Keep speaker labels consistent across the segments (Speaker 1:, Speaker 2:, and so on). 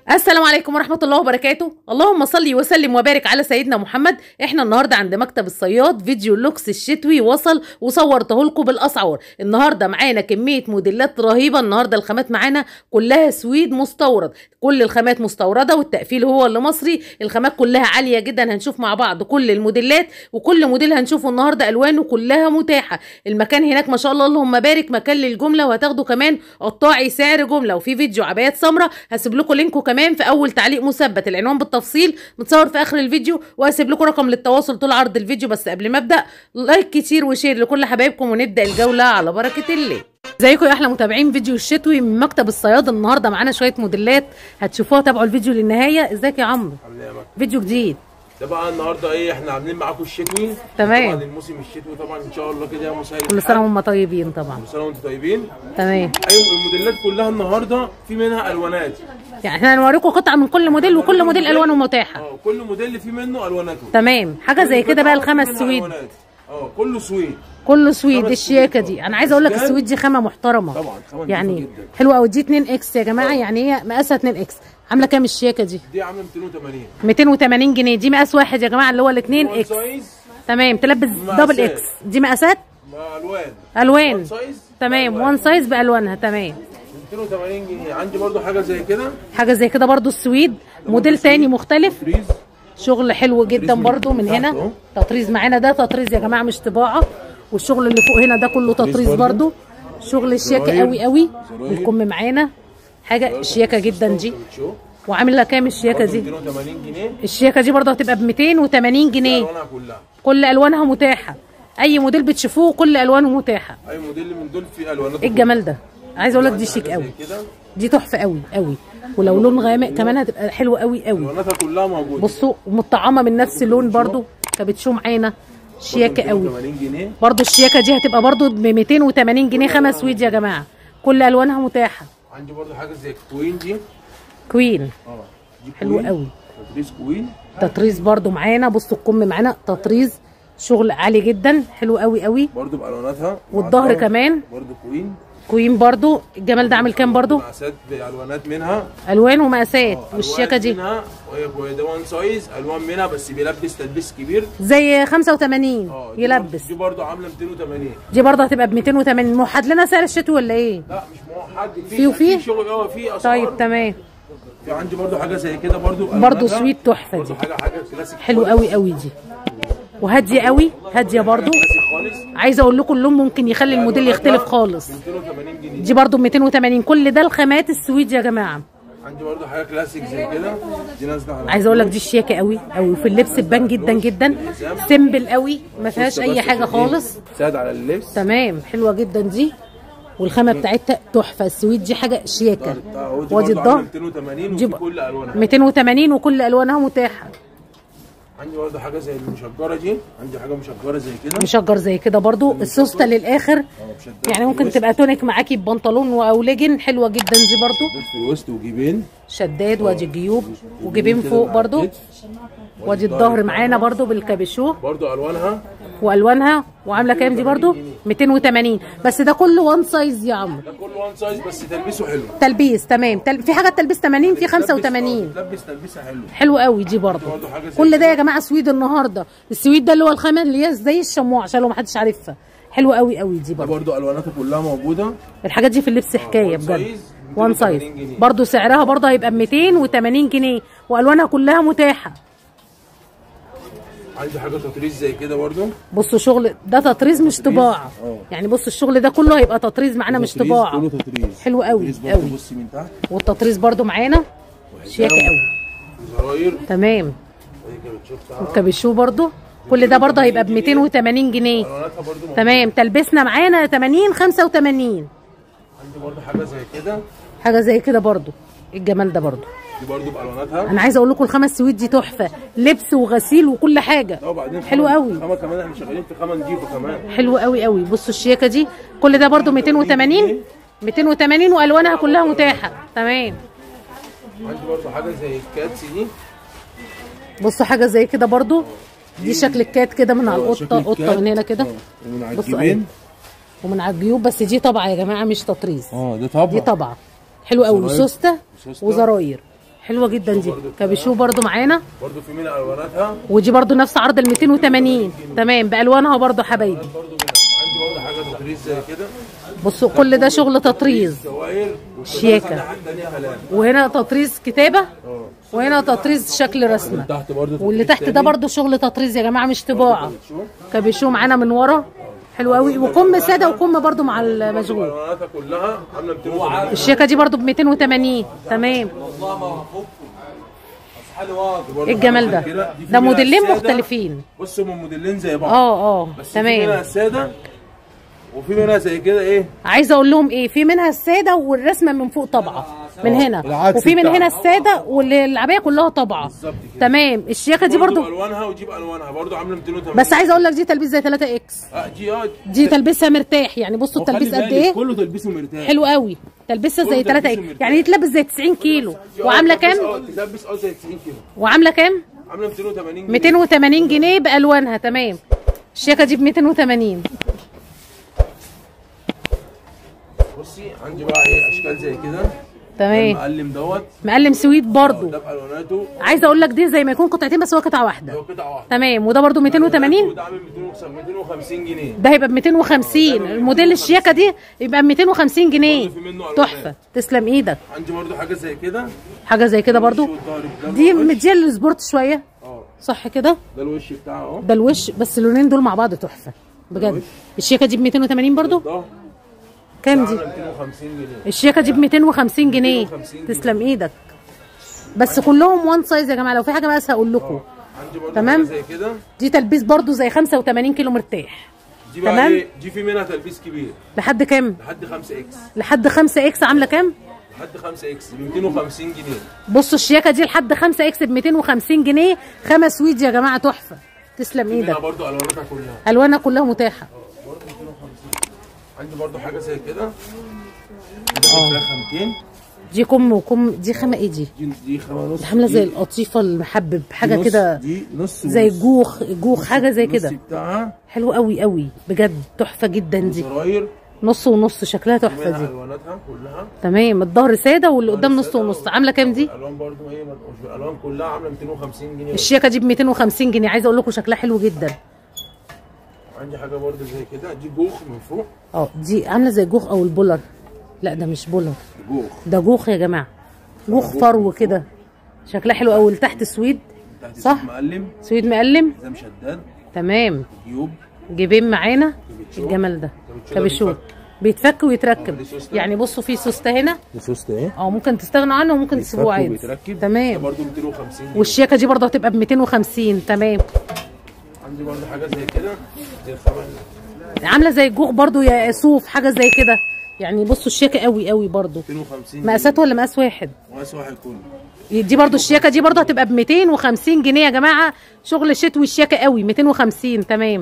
Speaker 1: السلام عليكم ورحمة الله وبركاته اللهم صلي وسلم وبارك على سيدنا محمد احنا النهاردة عند مكتب الصياد فيديو لوكس الشتوي وصل وصورته لكم بالاسعار النهاردة معانا كمية موديلات رهيبة النهاردة الخامات معانا كلها سويد مستورد كل الخامات مستوردة والتقفيل هو اللي مصري الخامات كلها عالية جدا هنشوف مع بعض كل الموديلات وكل موديل هنشوفه النهاردة الوانه كلها متاحة المكان هناك ما شاء الله اللهم بارك مكان للجملة وهتاخدوا كمان قطاعي سعر جملة وفي فيديو عبايات سمرة هسيب لكم لينكه كمان في اول تعليق مثبت العنوان بالتفصيل متصور في اخر الفيديو وهسيب لكم رقم للتواصل طول عرض الفيديو بس قبل ما ابدا لايك كتير وشير لكل حبايبكم ونبدا الجوله على بركه الله ازيكم يا احلى متابعين فيديو الشتوي من مكتب الصياد النهارده معانا شويه موديلات هتشوفوها تابعوا الفيديو للنهايه ازيك يا عمرو
Speaker 2: عامل ايه يا مكتب؟
Speaker 1: فيديو جديد
Speaker 2: ده بقى النهارده ايه احنا عاملين معاكم الشتوي
Speaker 1: تمام.
Speaker 2: طبعا الموسم الشتوي طبعا ان شاء الله كده يا مسهل
Speaker 1: كل سنه وهم طيبين طبعا
Speaker 2: كل سنه وانتم طيبين
Speaker 1: تمام
Speaker 2: ايوه الموديلات كلها النهارده في منها الوانات
Speaker 1: يعني احنا هنوريكم قطعه من كل موديل وكل موديل الوانه متاحه
Speaker 2: اه كل موديل في منه الواناته
Speaker 1: تمام حاجه زي كده بقى
Speaker 2: كل قطعة
Speaker 1: الخمس
Speaker 2: في منها
Speaker 1: سويد
Speaker 2: ألوانات. اه كله سويد
Speaker 1: كله سويد
Speaker 2: خمس
Speaker 1: الشياكه
Speaker 2: سويد.
Speaker 1: دي انا عايزه اقول لك
Speaker 2: أشكال.
Speaker 1: السويد دي خامه محترمه
Speaker 2: طبعا، خامة نضيفة
Speaker 1: يعني
Speaker 2: جدا.
Speaker 1: حلوه قوي دي 2 اكس يا جماعه يعني هي مقاسها 2 اكس عامله كام الشياكه دي
Speaker 2: دي عامله 280
Speaker 1: 280 جنيه دي مقاس واحد يا جماعه اللي هو الاثنين
Speaker 2: وان
Speaker 1: اكس
Speaker 2: سايز
Speaker 1: تمام تلبس
Speaker 2: مقاسات.
Speaker 1: دبل اكس دي مقاسات
Speaker 2: مع الوان
Speaker 1: الوان
Speaker 2: وان سايز
Speaker 1: تمام
Speaker 2: بألوان.
Speaker 1: وان سايز بالوانها تمام
Speaker 2: 280 جنيه عندي برضو حاجه زي كده
Speaker 1: حاجه زي كده برضو السويد موديل تاني مختلف
Speaker 2: فريز
Speaker 1: شغل حلو جدا
Speaker 2: من
Speaker 1: برضو من
Speaker 2: تحت
Speaker 1: هنا
Speaker 2: أهو.
Speaker 1: تطريز معانا ده تطريز يا جماعه مش طباعه والشغل اللي فوق هنا ده كله تطريز
Speaker 2: برضو.
Speaker 1: برضو شغل الشياكه
Speaker 2: زراير.
Speaker 1: قوي قوي
Speaker 2: زراير.
Speaker 1: الكم معانا حاجه شياكه جدا دي
Speaker 2: شو
Speaker 1: وعامله كام الشياكه
Speaker 2: برضو
Speaker 1: دي
Speaker 2: 280 جنيه
Speaker 1: الشياكه دي برضه هتبقى ب 280 جنيه
Speaker 2: الوانها كلها
Speaker 1: كل الوانها متاحه اي موديل بتشوفوه كل الوانه متاحه
Speaker 2: اي موديل من دول في الوانات
Speaker 1: ايه الجمال ده عايزه اقول لك دي شيك قوي
Speaker 2: كده
Speaker 1: دي تحفه قوي قوي ولو لون غامق كمان هتبقى حلوه قوي قوي
Speaker 2: الواناتها كلها موجوده
Speaker 1: بصوا مطعمه من نفس اللون برضو كبتشو معانا شياكه قوي
Speaker 2: 280 جنيه
Speaker 1: برضو الشياكه دي هتبقى برضو ب 280 جنيه خمس سويد يا جماعه كل الوانها متاحه
Speaker 2: عندي برضو حاجه زي كوين دي
Speaker 1: كوين
Speaker 2: اه دي
Speaker 1: حلو
Speaker 2: كوين.
Speaker 1: قوي
Speaker 2: تدريس كوين
Speaker 1: تطريز برضو معانا بصوا الكم معانا تطريز شغل عالي جدا حلو قوي قوي
Speaker 2: برضو بالواناتها مع
Speaker 1: والظهر
Speaker 2: الظهر.
Speaker 1: كمان.
Speaker 2: برضو كوين
Speaker 1: كوين برضو الجمال ده عامل كام برضو
Speaker 2: مقاسات بالوانات منها
Speaker 1: الوان ومقاسات
Speaker 2: آه،
Speaker 1: والشياكه
Speaker 2: ألوان
Speaker 1: دي
Speaker 2: منها وهي ده وان سايز الوان منها بس بيلبس تلبيس كبير
Speaker 1: زي 85
Speaker 2: اه دي
Speaker 1: يلبس
Speaker 2: برضو- دي برضو عامله 280
Speaker 1: دي برضه هتبقى ب 280 موحد لنا سعر الشتوي ولا ايه
Speaker 2: لا مش موحد
Speaker 1: في وفي؟
Speaker 2: في شغل اه في اسعار
Speaker 1: طيب تمام
Speaker 2: في عندي برضو حاجه زي كده برضو
Speaker 1: برضو
Speaker 2: بألواناتها.
Speaker 1: سويت تحفة
Speaker 2: برضو
Speaker 1: دي.
Speaker 2: حاجه حاجه كلاسيك
Speaker 1: حلو قوي قوي دي وهاديه قوي هاديه برضو
Speaker 2: كلاسيك خالص
Speaker 1: عايزه اقول لكم اللون ممكن يخلي الموديل يختلف خالص
Speaker 2: 280 جنيه
Speaker 1: دي برضو ب 280 كل ده الخامات السويد يا جماعه
Speaker 2: عندي برضو حاجه كلاسيك زي كده دي نازله على
Speaker 1: عايزه اقول لك دي الشياكه قوي قوي وفي اللبس تبان جدا جدا سيمبل قوي ما فيهاش اي حاجه خالص
Speaker 2: ساعد على اللبس
Speaker 1: تمام حلوه جدا دي والخامه بتاعتها تحفه السويد دي حاجه شياكه
Speaker 2: ودي
Speaker 1: وادي
Speaker 2: برضو عاملة
Speaker 1: الظهر
Speaker 2: 280
Speaker 1: دي
Speaker 2: وفي
Speaker 1: ب-
Speaker 2: كل الوانها
Speaker 1: 280 وكل الوانها متاحه
Speaker 2: عندي برضو حاجه زي المشجره دي عندي حاجه مشجره زي كده
Speaker 1: مشجر زي كده برضو السوسته للاخر
Speaker 2: اه مشجره
Speaker 1: يعني ممكن تبقى تونيك معاكي ببنطلون او ليجن حلوه جدا دي برضو
Speaker 2: دول في الوسط وجيبين
Speaker 1: شداد وادي الجيوب وجيبين
Speaker 2: كده
Speaker 1: فوق
Speaker 2: مع
Speaker 1: برضو
Speaker 2: الكتف.
Speaker 1: وادي الظهر معانا برضو بالكابيشو
Speaker 2: برضو الوانها
Speaker 1: والوانها وعامله كام دي برضو 280 بس ده كله وان سايز يا عمرو
Speaker 2: ده كله وان سايز بس تلبيسه حلو
Speaker 1: تلبيس تمام تل... في حاجه تلبيس 80 في 85
Speaker 2: تلبس تلبيسه حلو
Speaker 1: حلو قوي دي برضو
Speaker 2: برضو حاجه زي
Speaker 1: كل ده يا جماعه سويد النهارده السويد ده اللي هو الخامه اللي هي زي الشموع عشان لو محدش عارفها حلو قوي قوي دي
Speaker 2: ده
Speaker 1: برضو
Speaker 2: برضو الواناته كلها موجوده
Speaker 1: الحاجات دي في اللبس حكايه
Speaker 2: وان
Speaker 1: بجد
Speaker 2: سايز
Speaker 1: وان
Speaker 2: 280
Speaker 1: سايز
Speaker 2: جنيه.
Speaker 1: برضو سعرها برضو هيبقى ب 280 جنيه والوانها كلها متاحه
Speaker 2: عندي حاجه تطريز زي كده برضو
Speaker 1: بصوا شغل ده تطريز مش طباعه
Speaker 2: اه.
Speaker 1: يعني بصوا الشغل ده كله هيبقى تطريز معانا مش
Speaker 2: تطريز،
Speaker 1: طباعه
Speaker 2: كله تطريز
Speaker 1: حلو قوي
Speaker 2: تطريز برضو
Speaker 1: قوي
Speaker 2: بصي من تحت
Speaker 1: والتطريز برضو معانا شياكه قوي
Speaker 2: زراير
Speaker 1: تمام
Speaker 2: ادي كده بتشوف بتاعها.
Speaker 1: والكابيشو برضو كل ده برضو هيبقى ب 280 جنيه
Speaker 2: الواناتها برضو موجودة.
Speaker 1: تمام تلبسنا معانا 80 85
Speaker 2: عندي برضو حاجه زي كده
Speaker 1: حاجه زي كده برضو الجمال ده برضو
Speaker 2: دي برضو بالواناتها
Speaker 1: انا عايزه اقول لكم الخمس سويت دي تحفه لبس وغسيل وكل حاجه
Speaker 2: اه وبعدين
Speaker 1: حلو
Speaker 2: خامة-
Speaker 1: قوي
Speaker 2: خامه كمان احنا شغالين في خامه نضيفه كمان
Speaker 1: حلو قوي قوي بصوا الشياكه دي كل ده برضو 280 280 والوانها كلها متاحه تمام
Speaker 2: عندي برضو حاجه زي الكاتس دي
Speaker 1: بصوا حاجه زي كده برضو دي شكل الكات كده من على
Speaker 2: اه، شكل
Speaker 1: القطه قطه
Speaker 2: الكات.
Speaker 1: من هنا كده
Speaker 2: اه، ومن على
Speaker 1: بصوا
Speaker 2: الجيبين
Speaker 1: ومن على الجيوب بس دي طبعه يا جماعه مش تطريز
Speaker 2: اه ده طبعا
Speaker 1: دي طبعه حلو قوي
Speaker 2: زراير.
Speaker 1: وسوسته
Speaker 2: وسوستة.
Speaker 1: وزراير حلوه جدا دي كابيشو برضو معانا
Speaker 2: برضو في منها الواناتها
Speaker 1: ودي برضو نفس عرض ال 280 تمام بالوانها برضو حبايبي
Speaker 2: برضو منها عندي برضو حاجه تطريز زي كده
Speaker 1: بصوا كل ده شغل تطريز
Speaker 2: سواير
Speaker 1: شياكة.
Speaker 2: حاجه تانية كلام
Speaker 1: وهنا تطريز كتابه
Speaker 2: اه
Speaker 1: وهنا تطريز شكل رسمه
Speaker 2: تحت برضو
Speaker 1: واللي
Speaker 2: تطريز
Speaker 1: تحت ده
Speaker 2: تاني.
Speaker 1: برضو شغل تطريز يا جماعه مش طباعه
Speaker 2: شوف
Speaker 1: كابيشو معانا من ورا حلو قوي وكم ساده وكم برضو مع المشغول
Speaker 2: الواناتها كلها عامله 280
Speaker 1: الشياكه دي برضو ب 280 تمام ايه الجمال ده
Speaker 2: كده. دي في
Speaker 1: ده
Speaker 2: منها
Speaker 1: موديلين
Speaker 2: السادة.
Speaker 1: مختلفين
Speaker 2: بص هم موديلين زي بعض
Speaker 1: اه اه
Speaker 2: بس في منها
Speaker 1: تمام
Speaker 2: الساده وفي منها زي كده ايه
Speaker 1: عايزه اقول لهم ايه في منها الساده والرسمه من فوق طبعه من هنا
Speaker 2: العكس
Speaker 1: وفي من
Speaker 2: بتاعها.
Speaker 1: هنا الساده والعبايه كلها طبعه
Speaker 2: بالظبط كده.
Speaker 1: تمام الشياكه دي برضو
Speaker 2: الوانها وجيب الوانها برضو عامله 280
Speaker 1: بس عايزه اقول لك دي تلبيس زي 3 اكس
Speaker 2: اه دي اه
Speaker 1: دي تلبسها مرتاح يعني بصوا
Speaker 2: وخلي
Speaker 1: التلبيس قد
Speaker 2: بالك
Speaker 1: ايه
Speaker 2: كله تلبيسه مرتاح
Speaker 1: حلو قوي تلبسها زي
Speaker 2: كله
Speaker 1: 3
Speaker 2: تلبيسه
Speaker 1: اكس
Speaker 2: مرتاح.
Speaker 1: يعني يتلبس زي 90 كيلو وعامله كام
Speaker 2: اه تلبس اه زي 90 كيلو
Speaker 1: وعامله كام
Speaker 2: عامله 280 جنيه
Speaker 1: 280 جنيه بالوانها تمام الشياكه دي ب 280
Speaker 2: بصي عندي بقى ايه اشكال زي كده
Speaker 1: تمام
Speaker 2: المقلم دوت
Speaker 1: مقلم سويت برضو
Speaker 2: ده بالواناته
Speaker 1: عايزه اقول لك دي زي ما يكون قطعتين بس هو قطعه واحده
Speaker 2: هو قطعه واحده
Speaker 1: تمام وده برضو 280
Speaker 2: وده عامل 250 جنيه
Speaker 1: ده هيبقى ب 250 الموديل الشياكه دي يبقى ب 250 جنيه
Speaker 2: برضو في منه ألوانات.
Speaker 1: تحفه تسلم ايدك
Speaker 2: عندي برضو حاجه زي كده
Speaker 1: حاجه زي كده برضو
Speaker 2: الوش والظهر ده
Speaker 1: دي
Speaker 2: الوش.
Speaker 1: مديه للسبورت شويه
Speaker 2: اه
Speaker 1: صح كده
Speaker 2: ده الوش بتاعه اهو
Speaker 1: ده الوش بس اللونين دول مع بعض تحفه بجد
Speaker 2: الوش.
Speaker 1: الشياكه دي ب 280 برضو
Speaker 2: ده
Speaker 1: كام دي
Speaker 2: عامله 250 جنيه
Speaker 1: الشياكه دي ب 250 جنيه
Speaker 2: 250 جنيه.
Speaker 1: تسلم ايدك بس كلهم وان سايز يا جماعه لو في حاجه بس هقول لكم
Speaker 2: عندي برضو
Speaker 1: تمام.
Speaker 2: حاجه زي كده
Speaker 1: دي تلبيس برضو زي 85 كيلو مرتاح
Speaker 2: دي بقى
Speaker 1: تمام.
Speaker 2: ايه دي في منها تلبيس كبير
Speaker 1: لحد كام
Speaker 2: لحد 5 اكس
Speaker 1: لحد 5 اكس عامله كام
Speaker 2: لحد 5 اكس ب 250 جنيه
Speaker 1: بصوا الشياكه دي لحد 5 اكس ب 250 جنيه خمس ويد يا جماعه تحفه تسلم
Speaker 2: منها
Speaker 1: ايدك
Speaker 2: برضو الواناتها كلها
Speaker 1: الوانها كلها متاحه
Speaker 2: عندي برضو حاجه زي كده دي فيها خامتين
Speaker 1: دي كم وكم دي خامه ايه دي
Speaker 2: دي دي خامه نص
Speaker 1: عامله زي
Speaker 2: دي-
Speaker 1: القطيفه المحبب
Speaker 2: دي
Speaker 1: حاجه
Speaker 2: نص-
Speaker 1: كده
Speaker 2: دي نص
Speaker 1: زي
Speaker 2: ونص.
Speaker 1: جوخ جوخ حاجه زي
Speaker 2: نص
Speaker 1: كده
Speaker 2: بتاعها
Speaker 1: حلو قوي قوي بجد تحفه جدا دي
Speaker 2: زراير
Speaker 1: نص ونص شكلها
Speaker 2: منها
Speaker 1: تحفه دي
Speaker 2: الواناتها كلها
Speaker 1: تمام الظهر ساده واللي قدام نص
Speaker 2: سادة
Speaker 1: ونص عامله كام دي
Speaker 2: الالوان برضو ايه منقوش الالوان كلها عامله 250 جنيه
Speaker 1: الشياكه دي ب 250 جنيه عايزه اقول لكم شكلها حلو جدا
Speaker 2: عندي حاجه برضو زي كده دي جوخ من فوق
Speaker 1: اه دي عامله زي جوخ او البولر لا ده مش بولر
Speaker 2: جوخ
Speaker 1: ده جوخ يا جماعه جوخ فرو كده شكلها حلو قوي اللي تحت سويد
Speaker 2: تحت
Speaker 1: صح.
Speaker 2: صح مقلم
Speaker 1: سويد مقلم
Speaker 2: زي مشداد
Speaker 1: تمام
Speaker 2: جيوب
Speaker 1: جيبين معانا
Speaker 2: كابتشو.
Speaker 1: الجمال ده
Speaker 2: كابتشو ده
Speaker 1: كابيشو
Speaker 2: بيتفك.
Speaker 1: بيتفك ويتركب
Speaker 2: اه، دي سوستة.
Speaker 1: يعني بصوا في سوسته هنا
Speaker 2: السوست اهي
Speaker 1: اه ممكن تستغنوا عنه وممكن تسيبوه عادي
Speaker 2: بيتركب ده
Speaker 1: تمام
Speaker 2: برضو 250 جنيه
Speaker 1: والشياكه دي برضه هتبقى ب 250 تمام
Speaker 2: عندي برضو حاجه زي كده دي الخامه
Speaker 1: عامله زي الجوخ برضه يا صوف حاجه زي كده يعني بصوا الشياكه قوي قوي برضه
Speaker 2: 250
Speaker 1: مقاسات ولا مقاس واحد
Speaker 2: مقاس واحد كله
Speaker 1: دي برضو الشياكه دي برضو هتبقى ب 250 جنيه يا جماعه شغل شتوي الشياكه قوي 250 تمام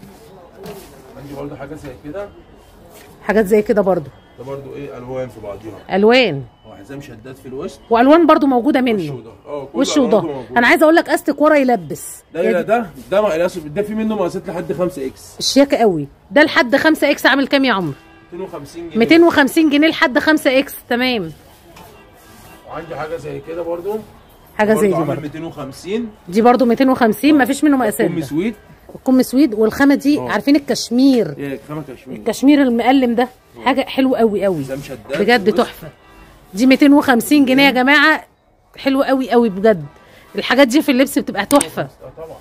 Speaker 2: عندي برضو حاجه زي كده
Speaker 1: حاجات زي كده برضو
Speaker 2: ده برضو ايه الوان في بعضيها
Speaker 1: الوان
Speaker 2: هو حزام شداد في الوسط
Speaker 1: والوان برضو موجوده
Speaker 2: وش
Speaker 1: منه
Speaker 2: وده اه كل
Speaker 1: وش
Speaker 2: ألواناته
Speaker 1: وده
Speaker 2: موجودة.
Speaker 1: انا عايزه اقول لك استك ورا يلبس
Speaker 2: ده
Speaker 1: يعني
Speaker 2: ده ده مقاس ده في منه مقاسات لحد 5 اكس
Speaker 1: الشياكه قوي ده لحد 5 اكس عامل كام يا عمرو
Speaker 2: 250 جنيه
Speaker 1: 250 جنيه لحد 5 اكس تمام
Speaker 2: وعندي حاجه زي كده برضو
Speaker 1: حاجه زي
Speaker 2: برضو
Speaker 1: دي
Speaker 2: عامل
Speaker 1: برضو
Speaker 2: 250
Speaker 1: دي برضو 250 ما فيش منه مقاسات
Speaker 2: كم
Speaker 1: ده.
Speaker 2: سويت
Speaker 1: الكم سويد والخامه دي
Speaker 2: اه.
Speaker 1: عارفين الكشمير
Speaker 2: ايه خامه كشمير
Speaker 1: الكشمير المقلم ده حاجه حلوه قوي قوي
Speaker 2: حزام شداد
Speaker 1: بجد
Speaker 2: في الوسط.
Speaker 1: تحفه دي 250 جنيه يا جماعه حلوه قوي قوي بجد الحاجات دي في اللبس بتبقى تحفه
Speaker 2: اه طبعا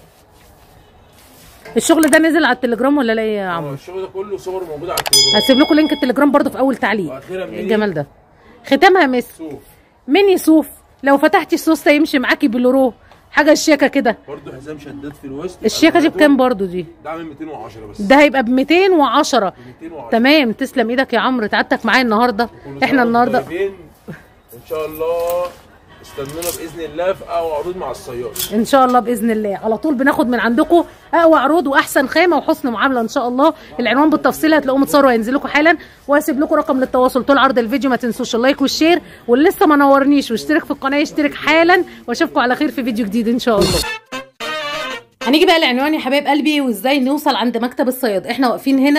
Speaker 1: الشغل ده نزل على التليجرام ولا لا يا
Speaker 2: اه
Speaker 1: عمرو
Speaker 2: الشغل ده كله صور موجوده على التليجرام
Speaker 1: هسيب لكم لينك التليجرام برضو في اول تعليق
Speaker 2: واخيرا
Speaker 1: إيه
Speaker 2: مني
Speaker 1: الجمال ده ختامها مس
Speaker 2: صوف
Speaker 1: ميني صوف لو فتحتي السوسته يمشي معاكي بلورو حاجه الشياكه كده
Speaker 2: برضو حزام شداد في الوسط
Speaker 1: الشياكه دي بكام برضو دي
Speaker 2: ده عامل 210 بس
Speaker 1: ده هيبقى ب 210
Speaker 2: 210
Speaker 1: تمام تسلم ايدك يا عمرو تعبتك معايا النهارده
Speaker 2: كل سنة
Speaker 1: احنا
Speaker 2: وانتم
Speaker 1: النهارده
Speaker 2: طيبين. ان شاء الله استنونا باذن الله في اقوى عروض مع الصياد
Speaker 1: ان شاء الله باذن الله على طول بناخد من عندكم اقوى عروض واحسن خامه وحسن معامله ان شاء الله العنوان بالتفصيل هتلاقوه متصور وهينزل لكم حالا وهسيب لكم رقم للتواصل طول عرض الفيديو ما تنسوش اللايك والشير واللي لسه ما نورنيش واشترك في القناه يشترك حالا واشوفكم على خير في فيديو جديد ان شاء الله هنيجي بقى العنوان يا حبايب قلبي وازاي نوصل عند مكتب الصياد احنا واقفين هنا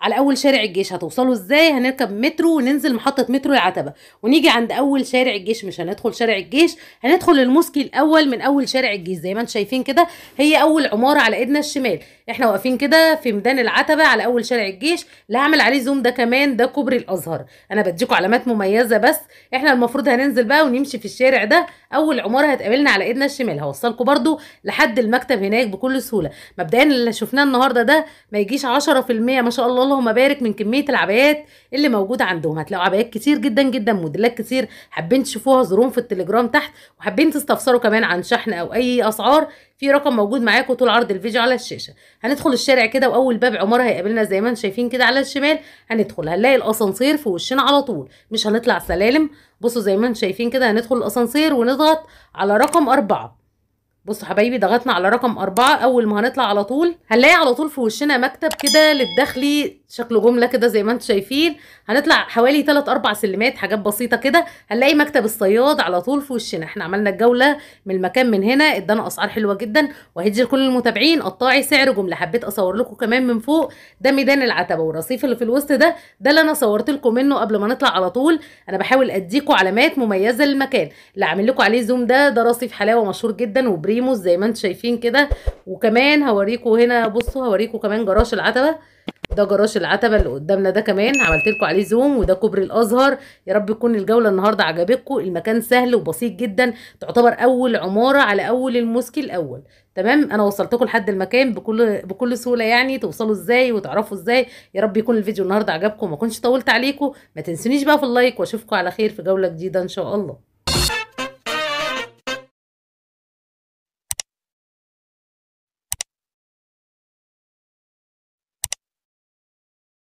Speaker 1: على اول شارع الجيش هتوصلوا ازاي هنركب مترو وننزل محطه مترو العتبه ونيجي عند اول شارع الجيش مش هندخل شارع الجيش هندخل الموسكي الاول من اول شارع الجيش زي ما انتم شايفين كده هي اول عماره على ايدنا الشمال احنا واقفين كده في ميدان العتبه على اول شارع الجيش اللي هعمل عليه زوم ده كمان ده كوبري الازهر انا بديكم علامات مميزه بس احنا المفروض هننزل بقى ونمشي في الشارع ده اول عماره هتقابلنا على ايدنا الشمال هوصلكم برضو لحد المكتب هناك بكل سهوله مبدئيا اللي شفناه النهارده ده ما يجيش 10% ما شاء الله اللهم بارك من كميه العبايات اللي موجوده عندهم هتلاقوا عبايات كتير جدا جدا موديلات كتير حابين تشوفوها زوروهم في التليجرام تحت وحابين تستفسروا كمان عن شحن او اي اسعار في رقم موجود معاكم طول عرض الفيديو على الشاشه هندخل الشارع كده واول باب عماره هيقابلنا زي ما انتم شايفين كده على الشمال هندخل هنلاقي الاسانسير في وشنا على طول مش هنطلع سلالم بصوا زي ما انتم شايفين كده هندخل الاسانسير ونضغط على رقم أربعة بصوا حبايبي ضغطنا على رقم أربعة أول ما هنطلع على طول هنلاقي على طول في وشنا مكتب كده للداخلي شكله جملة كده زي ما انتم شايفين هنطلع حوالي 3 4 سلمات حاجات بسيطة كده هنلاقي مكتب الصياد على طول في وشنا احنا عملنا الجولة من المكان من هنا ادانا أسعار حلوة جدا وهدي لكل المتابعين قطاعي سعر جملة حبيت أصور لكم كمان من فوق ده ميدان العتبة والرصيف اللي في الوسط ده ده اللي أنا صورت لكم منه قبل ما نطلع على طول أنا بحاول أديكم علامات مميزة للمكان اللي عامل لكم عليه زوم ده ده رصيف حلاوة مشهور جدا وبريموس زي ما انتم شايفين كده وكمان هوريكم هنا بصوا هوريكم كمان جراج العتبة ده جراج العتبه اللي قدامنا ده كمان عملت لكم عليه زوم وده كوبري الازهر يا رب تكون الجوله النهارده عجبتكم المكان سهل وبسيط جدا تعتبر اول عماره على اول الموسكي الاول تمام انا وصلتكم لحد المكان بكل بكل سهوله يعني توصلوا ازاي وتعرفوا ازاي يا رب يكون الفيديو النهارده عجبكم وما كنتش طولت عليكم ما تنسونيش بقى في اللايك واشوفكم على خير في جوله جديده ان شاء الله